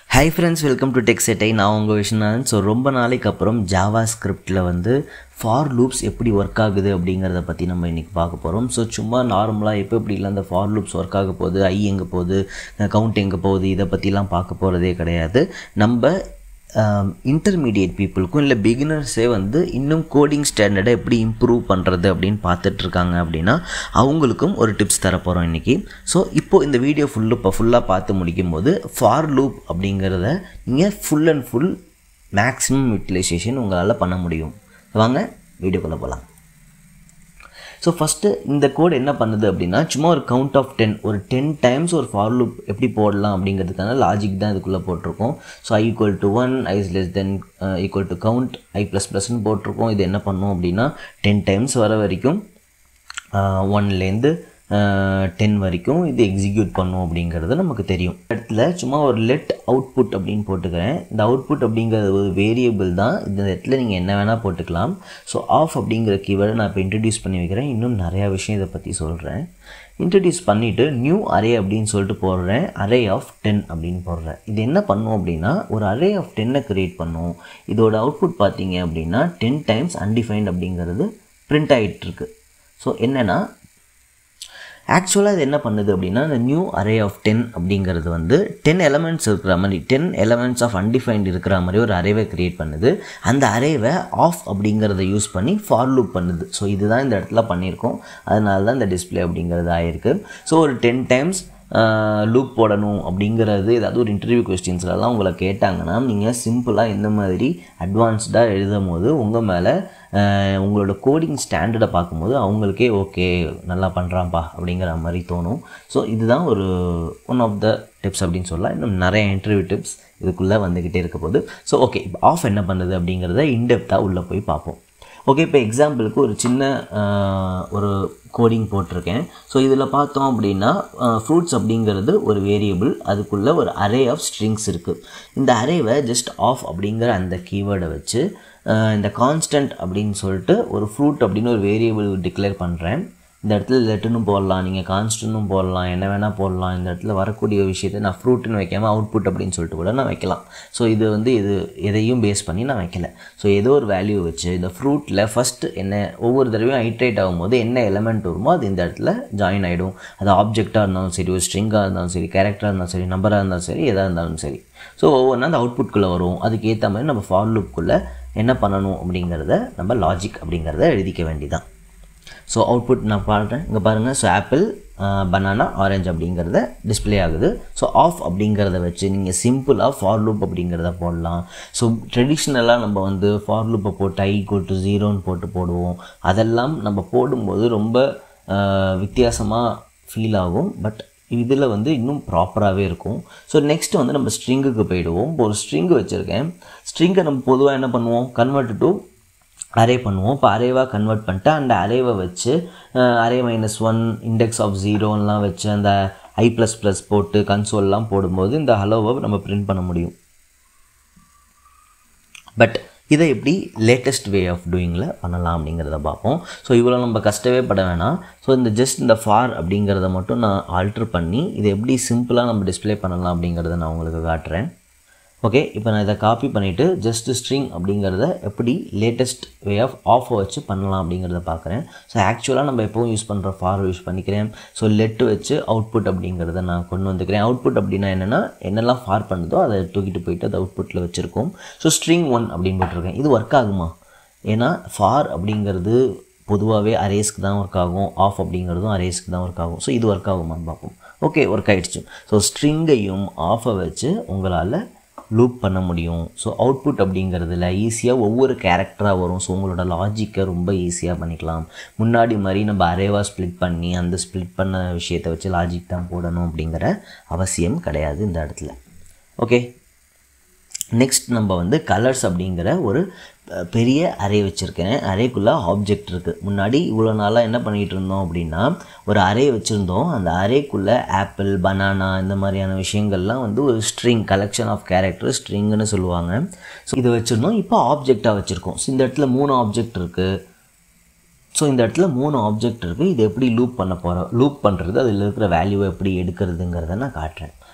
high friends welcome to tech செட்டை நான் உங்கள் விஷ்ணான் ஸோ ரொம்ப நாளைக்கு அப்புறம் ஜாவா ஸ்கிரிப்டில் வந்து ஃபார் லூப்ஸ் எப்படி ஒர்க் ஆகுது அப்படிங்கிறத பற்றி நம்ம இன்றைக்கி பார்க்க போகிறோம் ஸோ சும்மா நார்மலாக எப்போ எப்படிலாம் அந்த ஃபார் லூப்ஸ் ஒர்க் ஆக போகுது ஐ எங்கே போகுது கவுண்ட் எங்கே போகுது இதை பற்றிலாம் பார்க்க போகிறதே கிடையாது நம்ம இன்டர்மீடியட் பீப்புளுக்கும் இல்லை பிகினர்ஸே வந்து இன்னும் கோடிங் ஸ்டாண்டர்டை எப்படி இம்ப்ரூவ் பண்ணுறது அப்படின்னு பார்த்துட்ருக்காங்க அப்படின்னா அவங்களுக்கும் ஒரு டிப்ஸ் தர போகிறோம் இன்றைக்கி ஸோ இப்போது இந்த வீடியோ ஃபுல்லு இப்போ ஃபுல்லாக பார்த்து முடிக்கும் போது ஃபார் லூப் அப்படிங்கிறத நீங்கள் full and full maximum utilisation உங்களால் பண்ண முடியும் வாங்க வீடியோக்குள்ளே போகலாம் ஸோ ஃபஸ்ட்டு இந்த கோட் என்ன பண்ணுது அப்படின்னா சும்மா ஒரு கவுண்ட் ஆஃப் டென் ஒரு டென் டைம்ஸ் ஒரு ஃபார் லூப் எப்படி போடலாம் அப்படிங்கிறதுக்கான லாஜிக் தான் இதுக்குள்ளே போட்டிருக்கோம் so I equal to one I is less then equal to count I plus ப்ளஸ்ன்னு போட்டிருக்கோம் இது என்ன பண்ணும் அப்படின்னா டென் டைம்ஸ் வர வரைக்கும் ஒன்லேருந்து டென் வரைக்கும் இது எக்ஸிக்யூட் பண்ணும் அப்படிங்கிறது நமக்கு தெரியும் இடத்துல சும்மா ஒரு லெட் அவுட்புட் அப்படின்னு போட்டுக்கிறேன் இந்த அவுட்புட் அப்படிங்கிறது ஒரு வேரியபிள் தான் இந்த இடத்துல நீங்கள் என்ன வேணால் போட்டுக்கலாம் ஸோ ஆஃப் அப்படிங்கிற கீவேர்டை நான் இப்போ இன்ட்ரடியூஸ் பண்ணி வைக்கிறேன் இன்னும் நிறையா விஷயம் இதை பற்றி சொல்கிறேன் இன்ட்ரடியூஸ் பண்ணிவிட்டு நியூ அரே அப்படின்னு சொல்லிட்டு போடுறேன் அரே ஆஃப் டென் அப்படின்னு போடுறேன் இது என்ன பண்ணும் அப்படின்னா ஒரு அரே ஆஃப் டென்னை க்ரியேட் பண்ணும் இதோட அவுட்புட் பார்த்தீங்க அப்படின்னா டென் டைம்ஸ் அன்டிஃபைன்ட் அப்படிங்கிறது பிரிண்ட் ஆகிட்டுருக்கு ஸோ என்னென்னா ஆக்சுவலாக இது என்ன பண்ணுது அப்படின்னா இந்த நியூ அரே ஆஃப் டென் அப்படிங்கிறது வந்து டென் எலமெண்ட்ஸ் இருக்கிற மாதிரி டென் எலமெண்ட்ஸ் ஆஃப் அன்டிஃபைன்ட் இருக்கிற மாதிரி ஒரு அரேவை க்ரியேட் பண்ணுது அந்த அரேவை ஆஃப் அப்படிங்கிறத யூஸ் பண்ணி ஃபார் லூப் பண்ணுது ஸோ இதுதான் இந்த இடத்துல பண்ணியிருக்கோம் அதனால தான் இந்த டிஸ்பிளே அப்படிங்கிறது ஆயிருக்கு ஸோ ஒரு டென் டைம்ஸ் லூப் போடணும் அப்படிங்கிறது ஏதாவது ஒரு இன்டர்வியூ கொஸ்டின்ஸ்லலாம் உங்களை கேட்டாங்கன்னா நீங்கள் சிம்பிளாக இந்த மாதிரி அட்வான்ஸ்டாக எழுதும் போது உங்கள் மேலே உங்களோட கோடிங் ஸ்டாண்டர்டை பார்க்கும்போது அவங்களுக்கே ஓகே நல்லா பண்ணுறான்ப்பா அப்படிங்கிற மாதிரி தோணும் ஸோ இதுதான் ஒரு ஒன் ஆஃப் த டிப்ஸ் அப்படின்னு சொல்லலாம் இன்னும் நிறைய இன்டர்வியூ டிப்ஸ் இதுக்குள்ளே வந்துக்கிட்டே இருக்க போது ஸோ ஓகே இப்போ ஆஃப் என்ன பண்ணுது அப்படிங்கிறத இன்டெப்த்தாக உள்ளே போய் பார்ப்போம் ஓகே இப்போ எக்ஸாம்பிளுக்கு ஒரு சின்ன ஒரு கோடிங் போட்டிருக்கேன் ஸோ இதில் பார்த்தோம் அப்படின்னா ஃப்ரூட்ஸ் அப்படிங்கிறது ஒரு வேரியபிள் அதுக்குள்ளே ஒரு அரே ஆஃப் ஸ்ட்ரிங்ஸ் இருக்குது இந்த அரேவை ஜஸ்ட் ஆஃப் அப்படிங்கிற அந்த கீவேர்டை வச்சு இந்த கான்ஸ்டன்ட் அப்படின்னு சொல்லிட்டு ஒரு ஃப்ரூட் அப்படின்னு ஒரு வேரியபிள் டிக்ளேர் பண்ணுறேன் இந்த இடத்துல லெட்டுன்னு போடலாம் நீங்கள் கான்ஸ்டன்ட்டும் போடலாம் என்ன வேணால் போடலாம் இந்த இடத்துல வரக்கூடிய விஷயத்தை நான் ஃப்ரூட்டுன்னு வைக்காமல் அவுட்புட் அப்படின்னு சொல்லிட்டு கூட நான் வைக்கலாம் ஸோ இது வந்து இது எதையும் பேஸ் பண்ணி நான் வைக்கல ஸோ ஏதோ ஒரு வேல்யூ வச்சு இந்த ஃப்ரூட்டில் ஃபஸ்ட்டு என்ன ஒவ்வொரு தடவையும் ஹைட்ரேட் ஆகும்போது என்ன எலமெண்ட் வருமோ அது இந்த இடத்துல ஜாயின் ஆகிடும் அது ஆப்ஜெக்டாக இருந்தாலும் சரி ஒரு ஸ்ட்ரிங்காக இருந்தாலும் சரி கேரக்டராக இருந்தாலும் சரி நம்பராக இருந்தாலும் சரி எதாக இருந்தாலும் சரி ஸோ ஒவ்வொன்றா அந்த அவுட்புட்குள்ளே வரும் அதுக்கு ஏற்ற மாதிரி நம்ம ஃபார் லுக்குள்ளே என்ன பண்ணணும் அப்படிங்கிறத நம்ம லாஜிக் அப்படிங்கிறத எழுதிக்க வேண்டிதான் ஸோ அவுட்புட் நான் பாடுறேன் இங்கே பாருங்கள் ஸோ ஆப்பிள் பனானா ஆரஞ்சு அப்படிங்கிறத டிஸ்பிளே ஆகுது ஸோ ஆஃப் அப்படிங்கிறத வச்சு நீங்கள் சிம்பிளாக ஃபார் லூப் அப்படிங்கிறத போடலாம் ஸோ ட்ரெடிஷ்னலாக நம்ம வந்து ஃபார் லூப்பை போட்டு ஐ ஈக்குவல் டு ஜீரோன்னு போட்டு போடுவோம் அதெல்லாம் நம்ம போடும்போது ரொம்ப வித்தியாசமாக ஃபீல் ஆகும் பட் இதில் வந்து இன்னும் ப்ராப்பராகவே இருக்கும் ஸோ நெக்ஸ்ட் வந்து நம்ம ஸ்ட்ரிங்குக்கு போயிடுவோம் இப்போ ஒரு ஸ்ட்ரிங்கு வச்சுருக்கேன் ஸ்ட்ரிங்கை நம்ம பொதுவாக என்ன பண்ணுவோம் கன்வெர்ட் டு அரே பண்ணுவோம் இப்போ அரேவாக கன்வெர்ட் பண்ணிட்டு அந்த அரேவை வச்சு array minus one index of ஜீரோலாம் வச்சு அந்த ஐ ப்ளஸ் ப்ளஸ் போட்டு கன்சோல்லாம் போடும்போது இந்த ஹலோவை நம்ம பிரிண்ட் பண்ண முடியும் பட் இதை எப்படி லேட்டஸ்ட் வே ஆஃப் டூயிங்கில் பண்ணலாம் அப்படிங்கிறத பார்ப்போம் ஸோ இவ்வளோ நம்ம கஷ்டமே பட வேணாம் ஸோ இந்த ஜஸ்ட் இந்த ஃபார் அப்படிங்கிறத மட்டும் நான் ஆல்ட்ரு பண்ணி இதை எப்படி சிம்பிளாக நம்ம டிஸ்பிளே பண்ணலாம் அப்படிங்கிறத நான் உங்களுக்கு காட்டுறேன் ஓகே இப்போ நான் இதை காப்பி பண்ணிவிட்டு ஜஸ்ட் ஸ்ட்ரிங் அப்படிங்கிறத எப்படி லேட்டஸ்ட் வே ஆஃப் ஆஃபை வச்சு பண்ணலாம் அப்படிங்கிறத பார்க்குறேன் ஸோ ஆக்சுவலாக நம்ம எப்போவும் யூஸ் பண்ணுற ஃபார் யூஸ் பண்ணிக்கிறேன் ஸோ லெட்டு வச்சு அவுட்புட் அப்படிங்கிறத நான் கொண்டு வந்துக்கிறேன் அவுட்புட் அப்படின்னா என்னென்னா என்னெல்லாம் ஃபார் பண்ணுதோ அதை தூக்கிட்டு போயிட்டு அதை அவுட்புட்டில் வச்சுருக்கோம் ஸோ ஸ்ட்ரிங் ஒன் அப்படின்னு போட்டிருக்கேன் இது ஒர்க் ஆகுமா ஏன்னா ஃபார் அப்படிங்கிறது பொதுவாகவே அரேஸ்க்கு தான் ஒர்க் ஆகும் ஆஃப் அப்படிங்கிறதும் அரேஸ்க்கு தான் ஒர்க் ஆகும் ஸோ இது ஒர்க் ஆகுமான்னு பார்ப்போம் ஓகே ஒர்க் ஆகிடுச்சு ஸோ ஸ்ட்ரிங்கையும் ஆஃபை வச்சு உங்களால் லூப் பண்ண முடியும் ஸோ அவுட்புட் அப்படிங்கிறதுல ஈஸியாக ஒவ்வொரு கேரக்டராக வரும் ஸோ உங்களோட லாஜிக்கை ரொம்ப ஈஸியாக பண்ணிக்கலாம் முன்னாடி மாதிரி நம்ம அரேவாக ஸ்ப்ளிட் பண்ணி அந்த ஸ்ப்ளிட் பண்ண விஷயத்தை வச்சு லாஜிக் தான் போடணும் அப்படிங்கிற அவசியம் கிடையாது இந்த இடத்துல ஓகே நெக்ஸ்ட் நம்ம வந்து கலர்ஸ் அப்படிங்கிற ஒரு பெரிய அரே வச்சுருக்கேன் அரேக்குள்ளே ஆப்ஜெக்ட் இருக்குது முன்னாடி இவ்வளோ நாளாக என்ன பண்ணிகிட்டு இருந்தோம் அப்படின்னா ஒரு அரே வச்சுருந்தோம் அந்த அரேக்குள்ளே ஆப்பிள் பனானா இந்த மாதிரியான விஷயங்கள்லாம் வந்து ஒரு ஸ்ட்ரிங் கலெக்ஷன் ஆஃப் கேரக்டர் ஸ்ட்ரிங்குன்னு சொல்லுவாங்க ஸோ இதை வச்சுருந்தோம் இப்போ ஆப்ஜெக்டாக வச்சுருக்கோம் ஸோ இந்த இடத்துல மூணு ஆப்ஜெக்ட் இருக்குது ஸோ இந்த இடத்துல மூணு ஆப்ஜெக்ட் இருக்குது இது எப்படி லூப் பண்ண போகிறோம் லூப் பண்ணுறது அதில் இருக்கிற வேல்யூவை எப்படி எடுக்கிறதுங்கிறத நான் காட்டுறேன்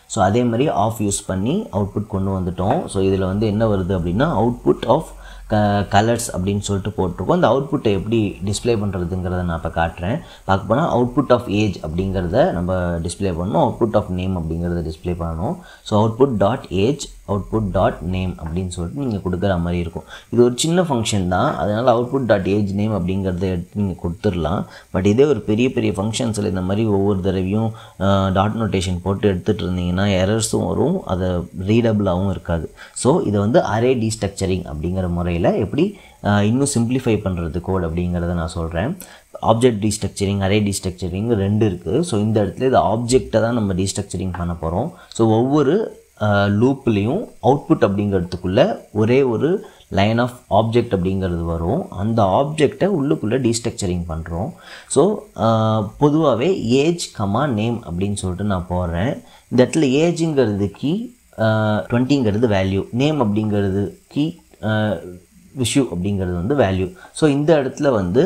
ஸோ அதே மாதிரி ஆஃப் யூஸ் பண்ணி அவுட்புட் கொண்டு வந்துட்டோம் ஸோ இதில் வந்து என்ன வருது அப்படின்னா அவுட்புட் ஆஃப் க கலர்ஸ் அப்படின்னு சொல்லிட்டு போட்டிருக்கோம் அந்த அவுட்புட்டை எப்படி டிஸ்ப்ளே பண்ணுறதுங்கிறத நான் இப்போ காட்டுறேன் பார்க்க போனால் அவுட்புட் ஆஃப் ஏஜ் அப்படிங்கிறத நம்ம டிஸ்ப்ளே பண்ணணும் அவுட்புட் ஆஃப் நேம் அப்படிங்கிறத டிஸ்ப்ளே பண்ணணும் so output dot age output dot name அப்படின்னு சொல்லிட்டு நீங்கள் கொடுக்குற மாதிரி இருக்கும் இது ஒரு சின்ன ஃபங்க்ஷன் தான் அதனால் அவுட்புட் டாட் ஏஜ் நேம் அப்படிங்கிறத எடுத்து நீங்கள் கொடுத்துடலாம் பட் இதே ஒரு பெரிய பெரிய ஃபங்க்ஷன்ஸில் இந்த மாதிரி ஒவ்வொரு தடவையும் டாட் நோட்டேஷன் போட்டு எடுத்துகிட்டு இருந்தீங்கன்னா எரர்ஸும் வரும் அதை ரீடபிளாகவும் இருக்காது ஸோ இதை வந்து அரே டீஸ்ட்ரக்சரிங் அப்படிங்கிற முறையில் எப்படி ஆஹ், இன்னும் சிம்பிளிஃபை பண்ணுறது கோட் அப்படிங்கிறத நான் சொல்கிறேன் ஆப்ஜெக்ட் டீஸ்ட்ரக்சரிங் அரே டீஸ்ட்ரக்சரிங் ரெண்டு இருக்குது ஸோ இந்த இடத்துல இது ஆப்ஜெக்டை தான் நம்ம டீஸ்ட்ரக்சரிங் பண்ண போகிறோம் ஸோ ஒவ்வொரு லூப்லேயும் அவுட்புட் அப்படிங்கிறதுக்குள்ளே ஒரே ஒரு லைன் ஆஃப் ஆப்ஜெக்ட் அப்படிங்கிறது வரும் அந்த ஆப்ஜெக்டை உள்ளுக்குள்ளே டீஸ்ட்ரக்சரிங் பண்ணுறோம் ஸோ பொதுவாகவே ஏஜ் கமா நேம் அப்படின்னு சொல்லிட்டு நான் போடுறேன் இந்த இடத்துல ஏஜுங்கிறது கீ டுவெண்ட்டிங்கிறது வேல்யூ நேம் அப்படிங்கிறது கீ விஷு அப்படிங்கிறது வந்து வேல்யூ ஸோ இந்த இடத்துல வந்து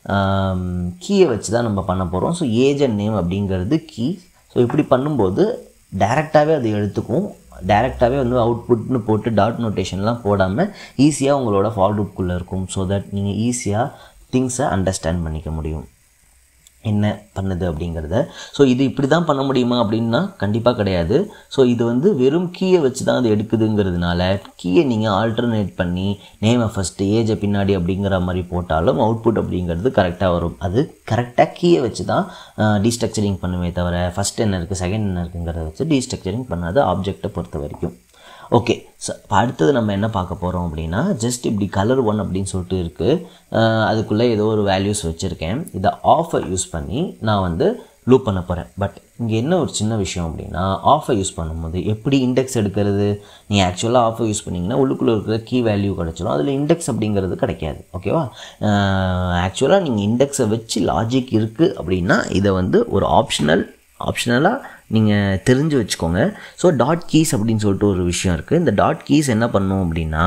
கீயை வச்சு தான் நம்ம பண்ண போகிறோம் ஸோ ஏஜ் அண்ட் நேம் அப்படிங்கிறது கீ ஸோ இப்படி பண்ணும்போது டைரெக்டாகவே அது எடுத்துக்கும் டைரெக்டாகவே வந்து அவுட்புட்னு போட்டு டாட் நோட்டேஷன்லாம் போடாமல் ஈஸியாக உங்களோட ஃபால் குள்ளே இருக்கும் ஸோ தட் நீங்கள் ஈஸியாக திங்ஸை அண்டர்ஸ்டாண்ட் பண்ணிக்க முடியும் என்ன பண்ணுது அப்படிங்கிறத ஸோ இது இப்படி தான் பண்ண முடியுமா அப்படின்னா கண்டிப்பாக கிடையாது ஸோ இது வந்து வெறும் கீயை வச்சு தான் அது எடுக்குதுங்கிறதுனால கீயை நீங்கள் ஆல்டர்னேட் பண்ணி நேமை ஃபஸ்ட்டு ஏஜை பின்னாடி அப்படிங்கிற மாதிரி போட்டாலும் அவுட்புட் அப்படிங்கிறது கரெக்டாக வரும் அது கரெக்டாக கீயை வச்சு தான் டீஸ்ட்ரக்சரிங் பண்ணுமே தவிர ஃபஸ்ட் என்ன இருக்குது செகண்ட் என்ன இருக்குங்கிறத வச்சு டீஸ்ட்ரக்சரிங் பண்ணாது ஆப்ஜெக்டை பொறுத்த வரைக்கும் ஓகே ஸோ இப்போ அடுத்தது நம்ம என்ன பார்க்க போகிறோம் அப்படின்னா ஜஸ்ட் இப்படி கலர் ஒன் அப்படின்னு சொல்லிட்டு இருக்குது அதுக்குள்ளே ஏதோ ஒரு வேல்யூஸ் வச்சுருக்கேன் இதை ஆஃபை யூஸ் பண்ணி நான் வந்து லூப் பண்ண போகிறேன் பட் இங்கே என்ன ஒரு சின்ன விஷயம் அப்படின்னா ஆஃபை யூஸ் பண்ணும்போது எப்படி இண்டெக்ஸ் எடுக்கிறது நீங்கள் ஆக்சுவலாக ஆஃபை யூஸ் பண்ணிங்கன்னா உள்ளுக்குள்ளே இருக்கிற கீ வேல்யூ கிடச்சிரும் அதில் இண்டெக்ஸ் அப்படிங்கிறது கிடைக்காது ஓகேவா ஆக்சுவலாக நீங்கள் இண்டெக்ஸை வச்சு லாஜிக் இருக்குது அப்படின்னா இதை வந்து ஒரு ஆப்ஷனல் ஆப்ஷனலாக நீங்கள் தெரிஞ்சு வச்சுக்கோங்க ஸோ டாட் கீஸ் அப்படின்னு சொல்லிட்டு ஒரு விஷயம் இருக்குது இந்த டாட் கீஸ் என்ன பண்ணும் அப்படின்னா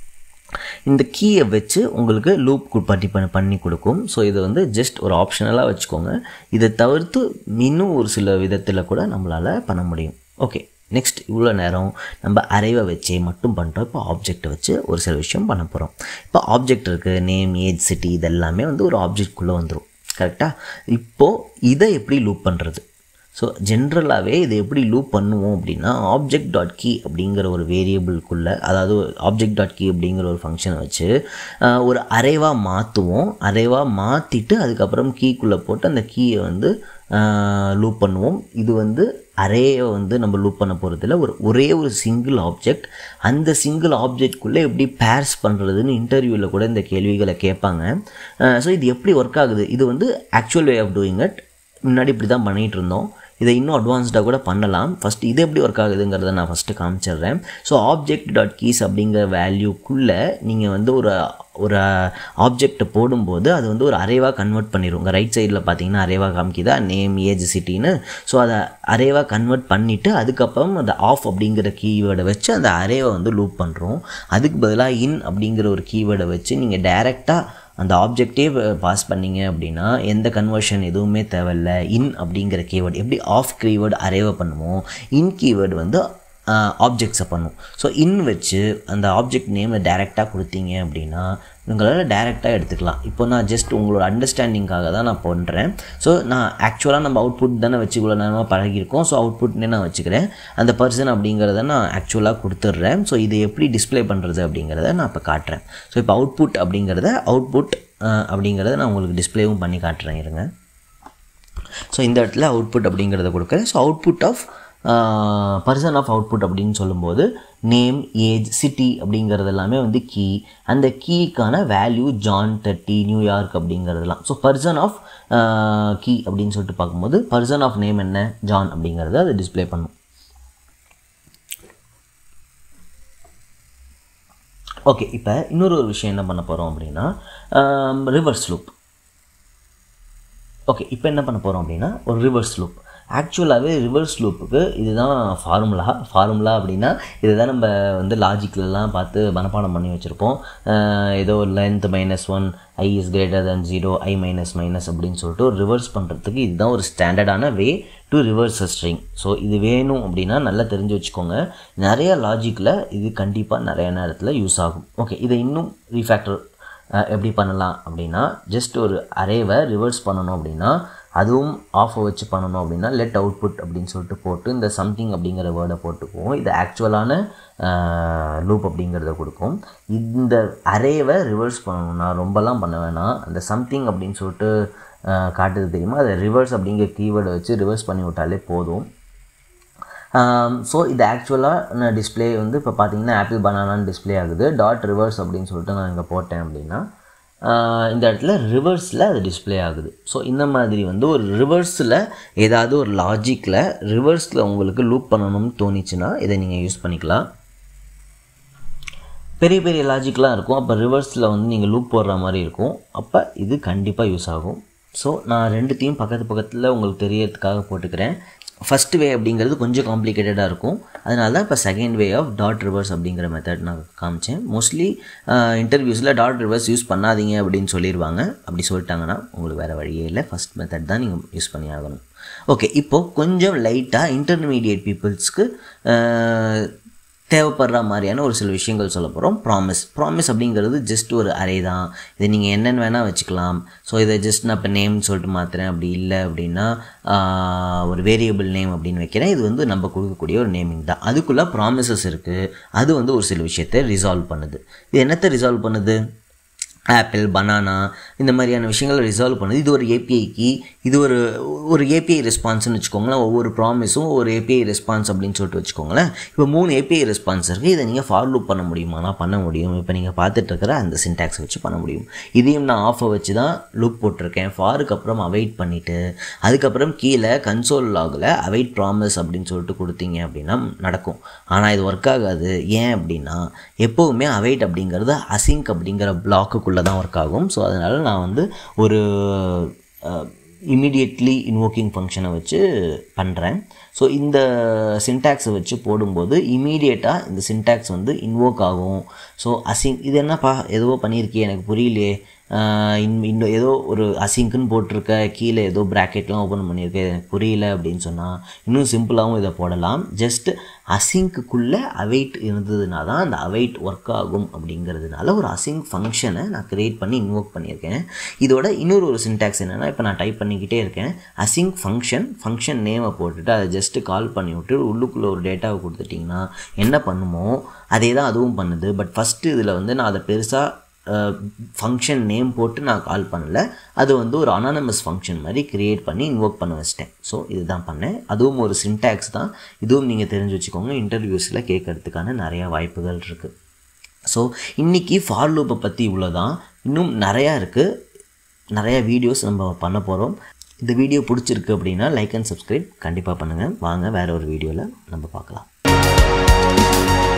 இந்த கீயை வச்சு உங்களுக்கு லூப் பண்ணி பண்ணி பண்ணி கொடுக்கும் ஸோ இதை வந்து ஜஸ்ட் ஒரு ஆப்ஷனலாக வச்சுக்கோங்க இதை தவிர்த்து இன்னும் ஒரு சில விதத்தில் கூட நம்மளால் பண்ண முடியும் ஓகே நெக்ஸ்ட் இவ்வளோ நேரம் நம்ம அரைவை வச்சே மட்டும் பண்ணுறோம் இப்போ ஆப்ஜெக்டை வச்சு ஒரு சில விஷயம் பண்ண போகிறோம் இப்போ ஆப்ஜெக்ட் இருக்குது நேம் ஏஜ் சிட்டி இதெல்லாமே வந்து ஒரு ஆப்ஜெக்ட்குள்ளே வந்துடும் கரெக்டாக இப்போது இதை எப்படி லூப் பண்ணுறது ஸோ ஜென்ரலாகவே இதை எப்படி லூப் பண்ணுவோம் அப்படின்னா ஆப்ஜெக்ட் டாட் கீ அப்படிங்கிற ஒரு வேரியபிள்குள்ளே அதாவது ஆப்ஜெக்ட் டாட் கீ அப்படிங்கிற ஒரு ஃபங்க்ஷனை வச்சு ஆஹ், ஒரு அரைவாக மாற்றுவோம் அரைவாக மாற்றிட்டு அதுக்கப்புறம் கீக்குள்ளே போட்டு அந்த கீயை வந்து லூப் பண்ணுவோம் இது வந்து அரேயை வந்து நம்ம லூப் பண்ண போகிறதில்ல ஒரு ஒரே ஒரு சிங்கிள் ஆப்ஜெக்ட் அந்த சிங்கிள் ஆப்ஜெக்ட்குள்ளே எப்படி பேர்ஸ் பண்ணுறதுன்னு இன்டர்வியூவில் கூட இந்த கேள்விகளை கேட்பாங்க ஸோ இது எப்படி ஒர்க் ஆகுது இது வந்து actual way of doing it முன்னாடி இப்படி தான் பண்ணிகிட்டு இருந்தோம் இதை இன்னும் அட்வான்ஸ்டாக கூட பண்ணலாம் ஃபஸ்ட் இது எப்படி ஒர்க் ஆகுதுங்கிறத நான் ஃபஸ்ட்டு காமிச்சிடுறேன் ஸோ ஆப்ஜெக்ட் டாட் கீஸ் அப்படிங்கிற வேல்யூக்குள்ளே நீங்கள் வந்து ஒரு ஒரு ஆப்ஜெக்டை போடும்போது அது வந்து ஒரு அரேவாக கன்வெர்ட் பண்ணிடும் உங்கள் ரைட் சைடில் பார்த்தீங்கன்னா அரேவாக காமிக்குதா நேம் ஏஜ் சிட்டின்னு ஸோ அதை அரேவாக கன்வெர்ட் பண்ணிவிட்டு அதுக்கப்புறம் அந்த ஆஃப் அப்படிங்கிற கீவேர்டை வச்சு அந்த அரேவை வந்து லூப் பண்ணுறோம் அதுக்கு பதிலாக இன் அப்படிங்கிற ஒரு கீவேர்டை வச்சு நீங்கள் டைரெக்டாக அந்த ஆப்ஜெக்டே பாஸ் பண்ணீங்க அப்படின்னா எந்த கன்வர்ஷன் எதுவுமே தேவையில்ல இன் அப்படிங்கிற கீவேர்டு எப்படி ஆஃப் கீவேர்டு அரேவை பண்ணுவோம் இன் கீவேர்டு வந்து ஆப்ஜெக்ட்ஸை பண்ணும் ஸோ இன் வச்சு அந்த ஆப்ஜெக்ட் நேமை டைரெக்டாக கொடுத்தீங்க அப்படின்னா உங்களால் டைரெக்டாக எடுத்துக்கலாம் இப்போ நான் ஜஸ்ட் உங்களோட அண்டர்ஸ்டாண்டிங்காக தான் நான் பண்ணுறேன் ஸோ நான் ஆக்சுவலாக நம்ம அவுட்புட் தானே வச்சு இவ்வளோ நேரமாக பழகியிருக்கோம் ஸோ அவுட்புட்னே நான் வச்சுக்கிறேன் அந்த பர்சன் அப்படிங்கிறத நான் ஆக்சுவலாக கொடுத்துட்றேன் ஸோ இது எப்படி டிஸ்ப்ளே பண்ணுறது அப்படிங்கிறத நான் இப்போ காட்டுறேன் ஸோ இப்போ அவுட்புட் அப்படிங்கிறத அவுட்புட் அப்படிங்கிறத நான் உங்களுக்கு டிஸ்ப்ளேவும் பண்ணி காட்டுறேன் இருங்க ஸோ இந்த இடத்துல அவுட்புட் அப்படிங்கிறத கொடுக்குறேன் so output of person of output அப்படின்னு சொல்லும்போது நேம் ஏஜ் சிட்டி அப்படிங்கிறது எல்லாமே வந்து கீ அந்த கீக்கான வேல்யூ ஜான் தேர்ட்டி நியூயார்க் அப்படிங்கிறதுலாம் ஸோ பர்சன் ஆஃப் கீ அப்படின்னு சொல்லிட்டு பார்க்கும்போது பர்சன் ஆஃப் நேம் என்ன ஜான் அப்படிங்கிறத அது டிஸ்ப்ளே பண்ணும் ஓகே இப்போ இன்னொரு ஒரு விஷயம் என்ன பண்ண போகிறோம் அப்படின்னா ரிவர்ஸ் லூப் ஓகே இப்போ என்ன பண்ண போகிறோம் அப்படின்னா ஒரு ரிவர்ஸ் லூப் ஆக்சுவலாகவே ரிவர்ஸ் லூப்புக்கு இதுதான் ஃபார்முலா ஃபார்முலா அப்படின்னா இதுதான் நம்ம வந்து லாஜிக்லலாம் பார்த்து மனப்பாடம் பண்ணி வச்சுருப்போம் ஏதோ length minus one I is greater than zero i minus minus அப்படின்னு சொல்லிட்டு ரிவர்ஸ் பண்ணுறதுக்கு இதுதான் ஒரு ஸ்டாண்டர்டான way to reverse a string so இது வேணும் அப்படின்னா நல்லா தெரிஞ்சு வச்சுக்கோங்க நிறைய லாஜிக்கில் இது கண்டிப்பாக நிறைய நேரத்தில் யூஸ் ஆகும் ஓகே இதை இன்னும் ரீஃபேக்டர் எப்படி பண்ணலாம் அப்படின்னா ஜஸ்ட் ஒரு அரேவை ரிவர்ஸ் பண்ணணும் அப்படின்னா அதுவும் ஆஃபை வச்சு பண்ணணும் அப்படின்னா லெட் அவுட்புட் அப்படின்னு சொல்லிட்டு போட்டு இந்த சம்திங் அப்படிங்கிற வேர்டை போட்டுக்குவோம் இது ஆக்சுவலான லூப் அப்படிங்கிறத கொடுக்கும் இந்த அரேவை ரிவர்ஸ் பண்ணணும்னா ரொம்பலாம் பண்ண வேணாம் அந்த சம்திங் அப்படின்னு சொல்லிட்டு அஹ், காட்டுது தெரியுமா அதை ரிவர்ஸ் அப்படிங்கிற கீவேர்டை வச்சு ரிவர்ஸ் பண்ணி விட்டாலே போதும் ஸோ இது ஆக்சுவலாக நான் டிஸ்ப்ளே வந்து இப்போ பார்த்தீங்கன்னா ஆப்பிள் பனானான்னு டிஸ்ப்ளே ஆகுது டாட் ரிவர்ஸ் அப்படின்னு சொல்லிட்டு நான் இங்கே போட்டேன் அப்படின்னா ஆஹ் இந்த இடத்துல ரிவர்ஸில் அது டிஸ்ப்ளே ஆகுது ஸோ இந்த மாதிரி வந்து ஒரு ரிவர்ஸில் ஏதாவது ஒரு லாஜிக்கில் ரிவர்ஸில் உங்களுக்கு லூப் பண்ணணும்னு தோணிச்சுன்னா இதை நீங்கள் யூஸ் பண்ணிக்கலாம் பெரிய பெரிய லாஜிக்லாம் இருக்கும் அப்போ ரிவர்ஸில் வந்து நீங்கள் லூப் போடுற மாதிரி இருக்கும் அப்போ இது கண்டிப்பாக யூஸ் ஆகும் ஸோ நான் ரெண்டுத்தையும் பக்கத்து பக்கத்தில் உங்களுக்கு தெரியறதுக்காக போட்டுக்கிறேன் ஃபஸ்ட் வே அப்படிங்கிறது கொஞ்சம் காம்ப்ளிகேட்டடாக இருக்கும் அதனால தான் இப்போ second way of dot reverse அப்படிங்கிற மெத்தட் நான் காமிச்சேன் மோஸ்ட்லி இன்டர்வியூஸில் டாட் ரிவர்ஸ் யூஸ் பண்ணாதீங்க அப்படின்னு சொல்லிடுவாங்க அப்படி சொல்லிட்டாங்கன்னா உங்களுக்கு வேறு வழியே இல்லை ஃபஸ்ட் மெத்தட் தான் நீங்கள் யூஸ் பண்ணி ஆகணும் ஓகே இப்போது கொஞ்சம் லைட்டாக இன்டர்மீடியேட் பீப்புள்ஸ்க்கு தேவைப்படுற மாதிரியான ஒரு சில விஷயங்கள் சொல்ல போகிறோம் ப்ராமிஸ் ப்ராமிஸ் அப்படிங்கிறது ஜஸ்ட் ஒரு அரே தான் இதை நீங்கள் என்னென்னு வேணால் வச்சுக்கலாம் ஸோ இதை ஜஸ்ட் நான் இப்போ நேம்னு சொல்லிட்டு மாற்றுறேன் அப்படி இல்லை அப்படின்னா ஆஹ், ஒரு வேரியபிள் நேம் அப்படின்னு வைக்கிறேன் இது வந்து நம்ம கொடுக்கக்கூடிய ஒரு நேமிங் தான் அதுக்குள்ளே ப்ராமிசஸ் இருக்குது அது வந்து ஒரு சில விஷயத்தை ரிசால்வ் பண்ணுது இது என்னத்தை ரிசால்வ் பண்ணுது ஆப்பிள் பனானா இந்த மாதிரியான விஷயங்களை ரிசால்வ் பண்ணுது இது ஒரு ஏபிஐக்கு இது ஒரு ஒரு ஏபிஐ ரெஸ்பான்ஸ்னு வச்சுக்கோங்களேன் ஒவ்வொரு ப்ராமிஸும் ஒரு ஏபிஐ ரெஸ்பான்ஸ் அப்படின்னு சொல்லிட்டு வச்சுக்கோங்களேன் இப்போ மூணு ஏபிஐ ரெஸ்பான்ஸ் இருக்குது இதை நீங்கள் ஃபார் லூப் பண்ண முடியுமானா பண்ண முடியும் இப்போ நீங்கள் பார்த்துட்டு இருக்கிற அந்த சின்டாக்ஸ் வச்சு பண்ண முடியும் இதையும் நான் ஆஃபை வச்சு தான் லூப் போட்டிருக்கேன் ஃபாருக்கு அப்புறம் அவைட் பண்ணிவிட்டு அதுக்கப்புறம் கீழே கன்சோல் லாகில் அவைட் ப்ராமிஸ் அப்படின்னு சொல்லிட்டு கொடுத்தீங்க அப்படின்னா நடக்கும் ஆனால் இது ஒர்க் ஆகாது ஏன் அப்படின்னா எப்போவுமே அவைட் அப்படிங்கிறது அசிங்க் அப்படிங்கிற பிளாக்குக்குள்ளே தான் ஒர்க் ஆகும் ஸோ அதனால் நான் வந்து ஒரு இமிடியட்லி இன்வோக்கிங் ஃபங்க்ஷனை வச்சு பண்ணுறேன் ஸோ இந்த சின்டாக்ஸை வச்சு போடும்போது இமீடியட்டாக இந்த சின்டாக்ஸ் வந்து இன்வோக் ஆகும் ஸோ அசிங் இது என்னப்பா ஏதோ பண்ணியிருக்கியே எனக்கு புரியலையே ஆஹ் இன் இன்னும் ஏதோ ஒரு அசிங்க்குன்னு போட்டிருக்க கீழே ஏதோ ப்ராக்கெட்லாம் ஓப்பன் பண்ணியிருக்க எனக்கு புரியல அப்படின்னு சொன்னால் இன்னும் சிம்பிளாகவும் இதை போடலாம் ஜஸ்ட் அசிங்க்குள்ளே அவைட் இருந்ததுனா தான் அந்த அவைட் ஒர்க் ஆகும் அப்படிங்கிறதுனால ஒரு அசிங் ஃபங்க்ஷனை நான் க்ரியேட் பண்ணி இன்வோக் பண்ணியிருக்கேன் இதோட இன்னொரு ஒரு சின்டாக்ஸ் என்னென்னா இப்போ நான் டைப் பண்ணிக்கிட்டே இருக்கேன் அசிங் ஃபங்க்ஷன் ஃபங்க்ஷன் நேமை போட்டுட்டு அதை ஜஸ்ட்டு கால் பண்ணி விட்டு உள்ளுக்குள்ளே ஒரு டேட்டாவை கொடுத்துட்டிங்கன்னா என்ன பண்ணுமோ அதே தான் அதுவும் பண்ணுது பட் ஃபஸ்ட்டு இதில் வந்து நான் அதை பெருசாக ஃபங்க்ஷன் நேம் போட்டு நான் கால் பண்ணல அது வந்து ஒரு அனானமஸ் ஃபங்க்ஷன் மாதிரி க்ரியேட் பண்ணி இன்வோக் பண்ண வச்சிட்டேன் ஸோ இதுதான் பண்ணேன் அதுவும் ஒரு சின்டாக்ஸ் தான் இதுவும் நீங்கள் தெரிஞ்சு வச்சுக்கோங்க இன்டர்வியூஸில் கேட்கறதுக்கான நிறையா வாய்ப்புகள் இருக்குது ஸோ இன்றைக்கி ஃபார் லூப்பை பற்றி இவ்வளோ தான் இன்னும் நிறையா இருக்குது நிறையா வீடியோஸ் நம்ம பண்ண போகிறோம் இந்த வீடியோ பிடிச்சிருக்கு அப்படின்னா லைக் அண்ட் சப்ஸ்கிரைப் கண்டிப்பாக பண்ணுங்கள் வாங்க வேறு ஒரு வீடியோவில் நம்ம பார்க்கலாம்